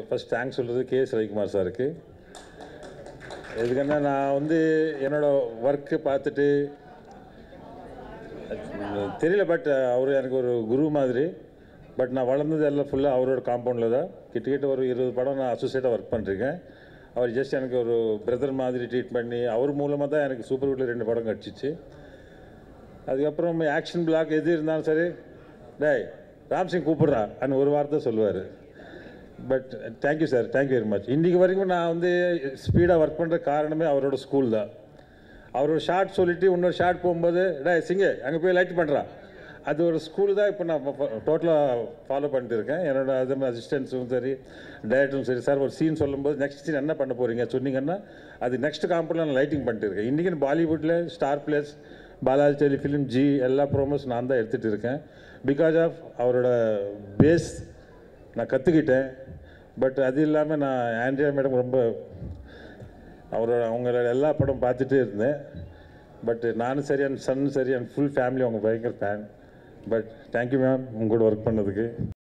first thanks சொல்கிறது K S Ravikumar சாருக்கு எதுக்குன்னா நான் வந்து என்னோட ஒர்க்கு பார்த்துட்டு அஹ், தெரியல பட் அவர் எனக்கு ஒரு குரு மாதிரி பட் நான் வளர்ந்தது எல்லாம் ஃபுல்லாக அவரோட காம்பவுண்டில் தான் கிட்டத்தட்ட ஒரு இருபது படம் நான் அசோசியேட்டாக ஒர்க் பண்ணிருக்கேன் அவர் ஜஸ்ட் எனக்கு ஒரு பிரதர் மாதிரி ட்ரீட் பண்ணி அவர் மூலமாக தான் எனக்கு சூப்பர் வீட்டில் ரெண்டு படம் கிடச்சிச்சு அதுக்கப்புறம் ஆக்ஷன் பிளாக் எது இருந்தாலும் சரி டேய் ராம்சிங் கூப்பிட்றா அன்னு ஒரு வார்த்தை சொல்லுவார் but thank you sir thank you very much இன்றைக்கி வரைக்கும் நான் வந்து ஸ்பீடாக ஒர்க் பண்ணுற காரணமே அவரோட ஸ்கூல் தான் அவரோட ஷார்ட் சொல்லிவிட்டு இன்னொரு ஷார்ட் போகும்போது டேய் சிங்க அங்கே போய் லைட் பண்ணுறா அது ஒரு ஸ்கூல் தான் இப்போ நான் டோட்டலாக ஃபாலோ பண்ணிட்டு இருக்கேன் என்னோட அது அசிஸ்டன்ஸும் சரி டைரக்டரும் சரி சார் ஒரு சீன் சொல்லும்போது நெக்ஸ்ட் சீன் என்ன பண்ண போகிறீங்க சொன்னீங்கன்னா அது நெக்ஸ்ட் காம்பவுண்டில் நான் லைட்டிங் பண்ணிட்டு இருக்கேன் இன்றைக்கி பாலிவுட்டில் Star Plus Balaji tele film Zee எல்லா ப்ரோமோஸ் நான் தான் எடுத்துகிட்டு இருக்கேன் பிகாஸ் ஆஃப் அவரோட பேஸ் நான் கற்றுக்கிட்டேன் பட் அது இல்லாமல் நான் ஆண்ட்ரியா மேடம் ரொம்ப அவரோட அவங்களோட எல்லா படம் பார்த்துட்டே இருந்தேன் பட் நானும் சரி என் சன் சரி என் ஃபுல் ஃபேமிலி அவங்க பயங்கர ஃபேன் பட் தேங்க்யூ மேம் உங்களோட ஒர்க் பண்ணதுக்கு